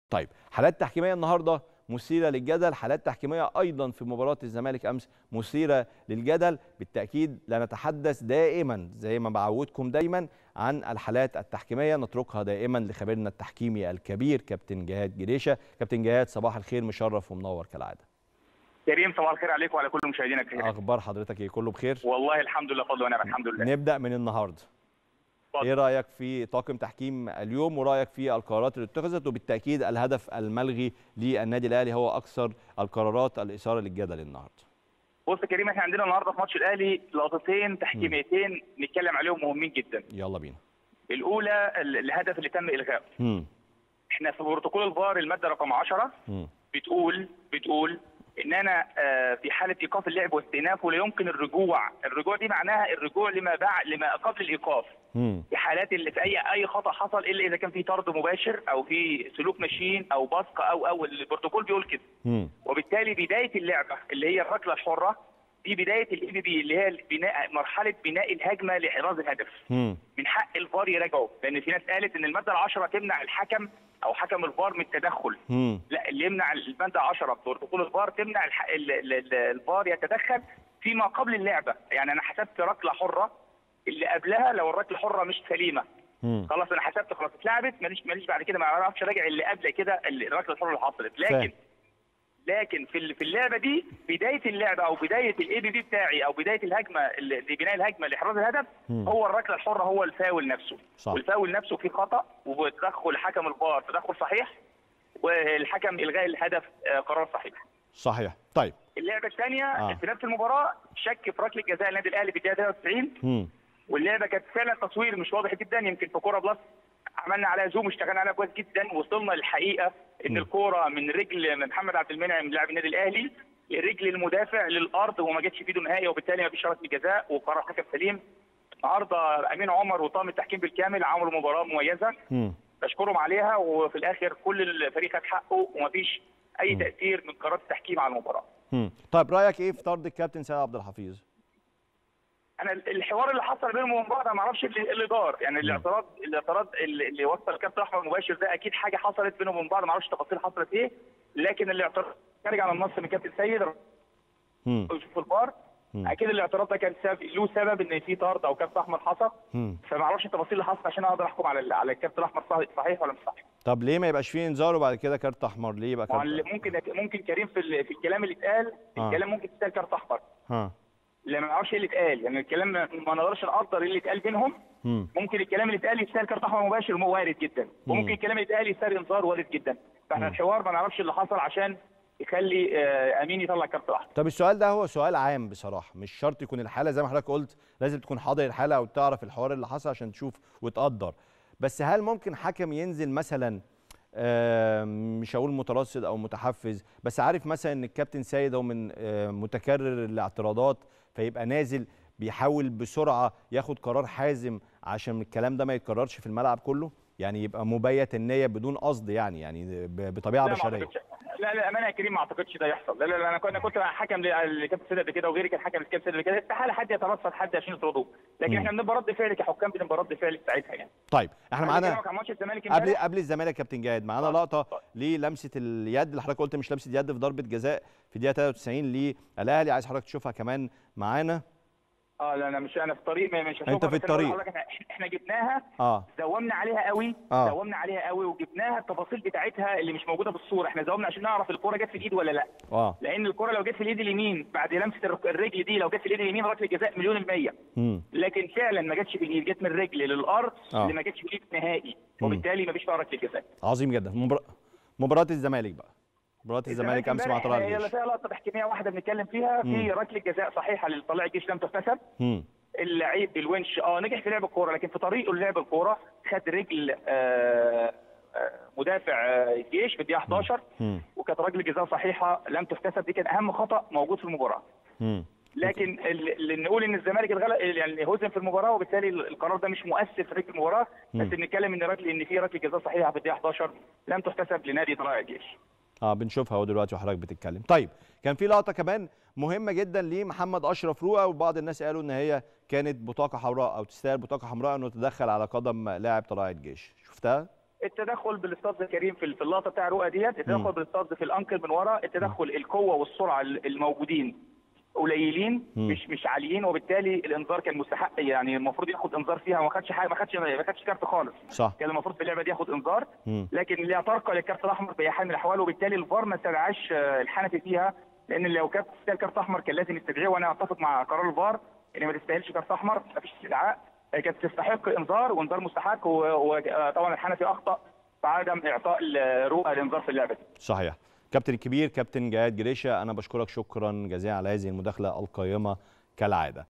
طيب حالات تحكيميه النهارده مثيره للجدل حالات تحكيميه ايضا في مباراه الزمالك امس مثيره للجدل بالتاكيد لا نتحدث دائما زي ما بعودكم دايما عن الحالات التحكيميه نتركها دائما لخبيرنا التحكيمي الكبير كابتن جهاد جريشه كابتن جهاد صباح الخير مشرف ومنور كالعاده كريم صباح الخير عليكم وعلى كل مشاهدينا الكرام اخبار حضرتك ايه كله بخير والله الحمد لله فضل ونعم الحمد لله نبدا من النهارده اتفضل. ايه رايك في طاقم تحكيم اليوم ورايك في القرارات اللي اتخذت وبالتاكيد الهدف الملغي للنادي الاهلي هو اكثر القرارات الاثاره للجدل النهارده بص يا كريم احنا عندنا النهارده في ماتش الاهلي لقطتين تحكيميتين نتكلم عليهم مهمين جدا يلا بينا الاولى ال- الهدف اللي تم الغائه امم احنا في بروتوكول الفار الماده رقم 10 امم بتقول بتقول ان انا آه، في حاله ايقاف اللعب واستئنافه لا يمكن الرجوع الرجوع دي معناها الرجوع لما بعد لما قبل الايقاف امم في حالات اللي في اي اي خطا حصل الا اذا كان في طرد مباشر او في سلوك ماشيين او بصق او او البروتوكول بيقول كده امم وبالتالي بدايه اللعبه اللي هي الركله الحره دي بدايه الاي بي بي اللي هي بناء مرحله بناء الهجمه لاحراز الهدف امم من حق الفار يراجعه لان في ناس قالت ان الماده العشرة تمنع الحكم او حكم الفار من التدخل امم لا اللي يمنع الماده 10 بروتوكول الفار تمنع الح... ال- ال- ال- الفار يتدخل فيما قبل اللعبه يعني انا حسبت ركله حره اللي قبلها لو الركله حره مش سليمه امم خلاص انا حسبت خلاص اتلعبت ماليش ماليش بعد كده ما اعرفش اراجع اللي قبل كده اللي- الركله الحره اللي حصلت فاهم. لكن لكن في ال- في اللعبه دي بدايه اللعبه او بدايه الاي بي بي بتاعي او بدايه الهجمه اللي- لبناء الهجمه لاحراز الهدف مم. هو الركله الحره هو الفاول نفسه صح. والفاول نفسه فيه خطا وتدخل حكم الفار تدخل صحيح والحكم الغاء الهدف آه، قرار صحيح صحيح طيب اللعبه الثانيه آه. آه. في نفس المباراه شك في ركله جزاء النادي الاهلي في الدقيقه 93 امم واللعبه كانت فعلا تصوير مش واضح جدا يمكن في كوره بلس عملنا عليها زوم اشتغلنا عليها كويس جدا وصلنا للحقيقه ان الكوره من رجل محمد عبد المنعم لاعب النادي الاهلي لرجل المدافع للارض وما جاتش في ايده نهائي وبالتالي ما فيش ركله جزاء وقرار حكم سليم النهارده امين عمر وطاقم التحكيم بالكامل عملوا مباراه مميزه امم بشكرهم عليها وفي الاخر كل الفريق خد حقه ومفيش اي تاثير من قرارات التحكيم على المباراه امم طيب رايك ايه في طرد الكابتن سيد عبد الحفيظ انا الحوار اللي حصل بينهم وبين بعض انا ما اعرفش اللي اللي دار يعني الاعتراض الاعتراض اللي اللي وصل كابتن احمد مباشر ده اكيد حاجه حصلت بينهم وبين بعض ما اعرفش تفاصيل حصلت ايه لكن الاعتراض خارج عن النص من كابتن سيد امم يشوف الفار مم. اكيد الاعتراض ده كان سبب له سبب ان في طرد او كابتن احمر حصل امم فما اعرفش التفاصيل اللي حصلت عشان اقدر احكم على ال- على الكابتن الاحمر صحيح- صحيح ولا مش صحيح طب ليه ما يبقاش فيه انذار وبعد كده كارت احمر ليه يبقى ما هو كارت اللي ممكن ممكن كريم في ال- في الكلام اللي اتقال آه. الكلام ممكن تتقال كارت احمر ها لا ما نعرفش ايه اللي اتقال يعني الكلام ما ما نقدرش نقدر ايه اللي اتقال بينهم امم ممكن الكلام اللي اتقال يستاهل كارت احمر مباشر مو وارد جدا وممكن الكلام اللي اتقال يستاهل انذار وارد جدا فاحنا مم. الحوار ما نعرفش اللي حصل عشان يخلي آه، امين يطلع كارت احمر طب السؤال ده هو سؤال عام بصراحه مش شرط يكون الحاله زي ما حضرتك قلت لازم تكون حاضر الحاله او تعرف الحوار اللي حصل عشان تشوف وتقدر بس هل ممكن حكم ينزل مثلا آه، مش هقول مترصد او متحفز بس عارف مثلا ان الكابتن سيد هو من آه، متكرر الاعتراضات فيبقى نازل بيحاول بسرعه ياخد قرار حازم عشان الكلام ده ما يتكررش في الملعب كله يعني يبقى مبيت النيه بدون قصد يعني يعني ب- بطبيعه لا ما بشريه أعتقدش. لا لا امانه يا كريم ما اعتقدش ده يحصل لا لا, لا انا كنت أنا كنت حكم لكابتن سيد قبل كده وغيري كان حكم لكابتن سيد قبل كده استحاله حد يترصد حد عشان يطرده لكن مم. احنا بنبقى رد فعل كحكام بنبقى رد فعل في ساعتها يعني طيب احنا أنا معانا بكلمك عن ماتش الزمالك قبل امبارح قبل الزمالك كابتن جاهد معانا اتفضل، لقطه اتفضل. للمسه اليد اللي حضرتك قلت مش لمسه يد في ضربه جزاء في دقيقه 93 للاهلي عايز حضرتك تشوفها كمان معانا اه لا انا مش انا في الطريق مش هشوفها أنت في بس أنا بقول الطريق. لحضرتك إحنا- احنا جبناها اه زومنا عليها قوي آه. زومنا عليها قوي وجبناها التفاصيل بتاعتها اللي مش موجوده في الصوره احنا زومنا عشان نعرف الكوره جت في الايد ولا لا اه لان الكوره لو جت في الايد اليمين بعد لمسه الر- الرجل دي لو جت في الايد اليمين ركله جزاء مليون المية امم لكن فعلا ما جتش في الايد جت من الرجل للارض آه. اللي ما جتش في الايد نهائي وبالتالي ما فيش فيها ركله جزاء عظيم جدا مبار... مباراه الزمالك بقى مباراه الزمالك امس مع امبارح طلائع هي اللي الجيش فيها لقطه تحكيميه واحده بنتكلم فيها في ركله جزاء صحيحه لطلائع الجيش لم تحتسب امم اللعيب بالونش اه نجح في لعب الكوره لكن في طريقه للعب الكوره خد رجل آه آه مدافع آه، الجيش في الدقيقه 11 امم وكانت ركله جزاء صحيحه لم تحتسب دي كان اهم خطا موجود في المباراه امم لكن ال- اللي نقول ان الزمالك اتغلب يعني هزم في المباراه وبالتالي القرار ده مش مؤثر في ركله المباراه بس بنتكلم ان ركله ان في ركله جزاء صحيحه في الدقيقه 11 لم تحتسب لنادي طلائع الجيش اه بنشوفها اهو دلوقتي وحضرتك بتتكلم طيب كان في لقطه كمان مهمه جدا لمحمد اشرف رؤى وبعض الناس قالوا ان هي كانت بطاقه حمراء او تستاهل بطاقه حمراء انه تدخل على قدم لاعب طلائع الجيش شفتها التدخل بالاستاذ كريم في في اللقطه بتاع الرؤى ديت التدخل بالاستاذ في الانكل من ورا التدخل القوه والسرعه الموجودين قليلين مم. مش مش عاليين وبالتالي الانذار كان مستحق يعني المفروض ياخد انذار فيها وما خدش حاجه ما خدش ما خدش كارت خالص صح كان المفروض في اللعبه دي ياخد انذار مم. لكن لا ترقى للكارت الاحمر باي حال من الاحوال وبالتالي الفار ما استدعاش آه، الحنفي فيها لان لو كانت تستاهل كارت احمر كان لازم يستدعيه وانا اتفق مع قرار الفار ان ما تستاهلش كارت احمر ما فيش استدعاء آه، كانت تستحق انذار وانذار مستحق وطبعا الحنفي اخطا في عدم اعطاء الرؤى الانذار في اللعبه دي صحيح كابتن الكبير كابتن جهاد جريشه انا بشكرك شكرا جزيلا على هذه المداخله القيمه كالعاده